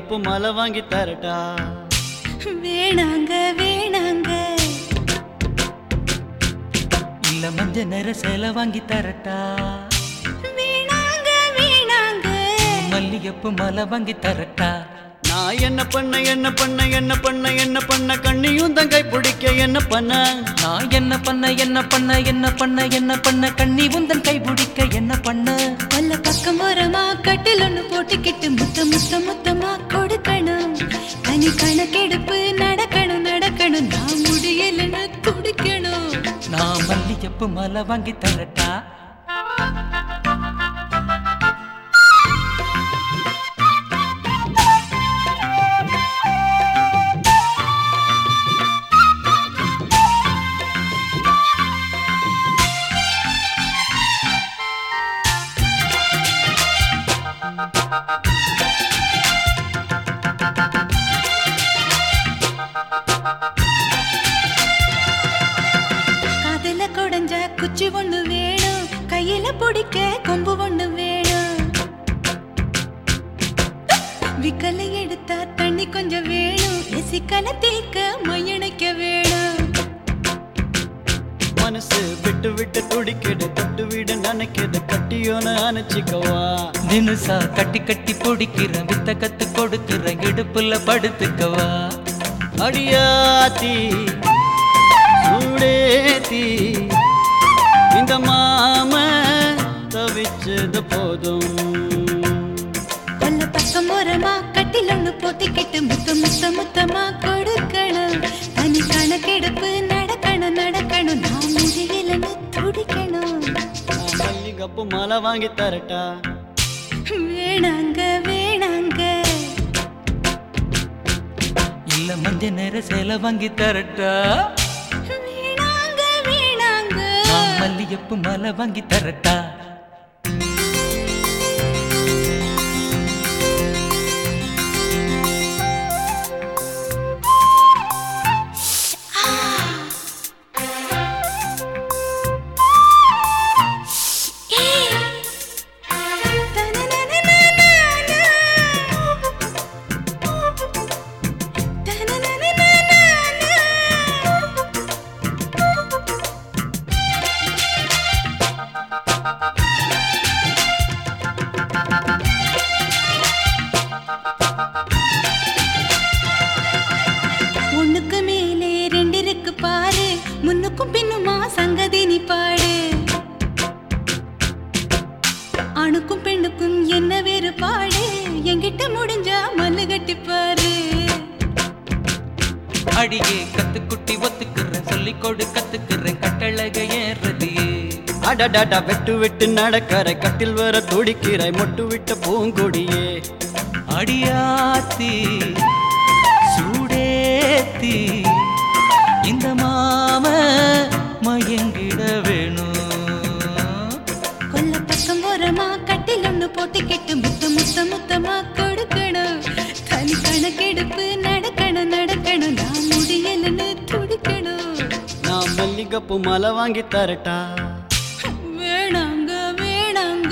மல்லிகப்பு மலை வாங்கி தரட்டா வேணாங்க வேணாங்க இல்ல மஞ்ச நிற சேலை வாங்கி தரட்டா வேணாங்க வேணாங்க மல்லிகைப்பூ மலை வாங்கி தரட்டா நான் என்ன பண்ண என்ன பண்ண என்ன பண்ண என்ன பண்ண கண்ணியும் தங்கை பிடிக்க என்ன பண்ண நான் என்ன பண்ண என்ன பண்ண என்ன பண்ண என்ன பண்ண கண்ணி உந்தன் கை பிடிக்க என்ன பண்ண பல்ல பக்கம் ஓரமா கட்டில் ஒண்ணு போட்டுக்கிட்டு முத்த முத்த முத்தமா கொடுக்கணும் தனி கணக்கெடுப்பு நடக்கணும் நடக்கணும் நான் முடியலன்னு துடிக்கணும் நான் மல்லிகைப்பூ மலை வாங்கி தரட்டா காதுல குடஞ்ச குச்சி ஒண்ணு வேணும் கையில பிடிக்க கொம்பு ஒண்ணு வேணும் விக்கலை எடுத்தா தண்ணி கொஞ்சம் வேணும் சிக்கலை தேக்க மையணைக்க வேணும் மனசு விட்டு விட்டு துடிக்குது தொட்டு விட நினைக்குது கட்டியோன்னு அணைச்சிக்கவா தினுசா கட்டி கட்டி பிடிக்கிறேன் வித்த கத்து கொடுக்கிறேன் இடுப்புல படுத்துக்கவா அடியாத்தி சூடேத்தி இந்த மாம தவிச்சது போதும் கொல்ல பக்கம் ஓரமா கட்டில் ஒண்ணு போட்டிக்கிட்டு முத்த முத்த முத்தமா கொடுக்கணும் தனி கணக்கெடுப்பு நடக்கணும் நடக்கணும் நான் முடியலன்னு துடிக்கணும் நான் மல்லிகப்பு மலை வாங்கி தரட்டா வேணாங்க வேணாங்க இல்ல மஞ்ச நிற சேலை வாங்கி தரட்டா வேணாங்க வேணாங்க நான் மல்லிகைப்பூ மலை வாங்கி தரட்டா ஒண்ணுக்கு மேலே ரெண்டு இருக்கு பாரு முன்னுக்கும் பின்னுமா சங்கதி நீ பாடு ஆணுக்கும் பெண்ணுக்கும் என்ன வேறுபாடு என்கிட்ட முடிஞ்சா மல்லு கட்டி பாரு அடியே கத்துக்குட்டி ஒத்துக்கிறேன் சொல்லிக் கொடு கத்துக்கிறேன் கட்டழக ஏறதியே அடடடா வெட்டு வெட்டு நடக்கற கட்டில் வர துடிக்கிறாய் மொட்டு விட்ட பூங்கொடியே அடியாத்தி சூடேத்தி இந்த மாம மயங்கிட வேணும் கொல்ல பக்கம் ஓரமா கட்டில் ஒண்ணு போட்டுக்கிட்டு முத்த முத்த முத்தமா கொடுக்கணும் தனி கணக்கெடுப்பு நடக்கணும் நடக்கணும் நான் முடியலன்னு துடிக்கணும் நான் மல்லிகப்பு மலை வாங்கி தரட்டா வேணாங்க வேணாங்க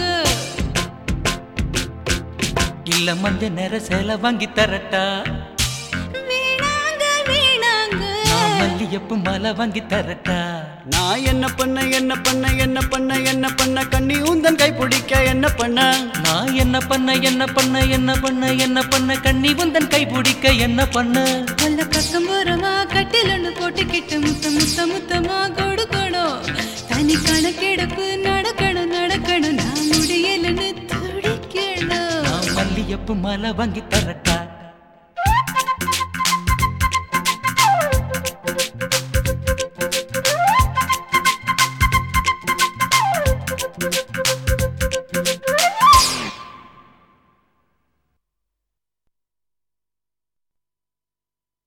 இல்ல மஞ்ச நிற சேலை வாங்கி தரட்டா வேணாங்க வேணாங்க நான் மல்லிகைப்பூ மலை வாங்கி தரட்டா நான் என்ன பண்ண என்ன பண்ண என்ன பண்ண என்ன பண்ண கண்ணி உந்தன் கை பிடிக்க என்ன பண்ண நான் என்ன பண்ண என்ன பண்ண என்ன பண்ண என்ன பண்ண கண்ணி உந்தன் கை பிடிக்க என்ன பண்ண கொல்ல பக்கம் ஓரமா கட்டில் ஒண்ணு போட்டுக்கிட்டு முத்த முத்த முத்தமா கொடுக்கணும் தனி கணக்கெடுப்பு நடக்கணும் நடக்கணும் நான் முடியலன்னு துடிக்கணும் நான் மல்லிகைப்பூ மலை வாங்கி தரட்டா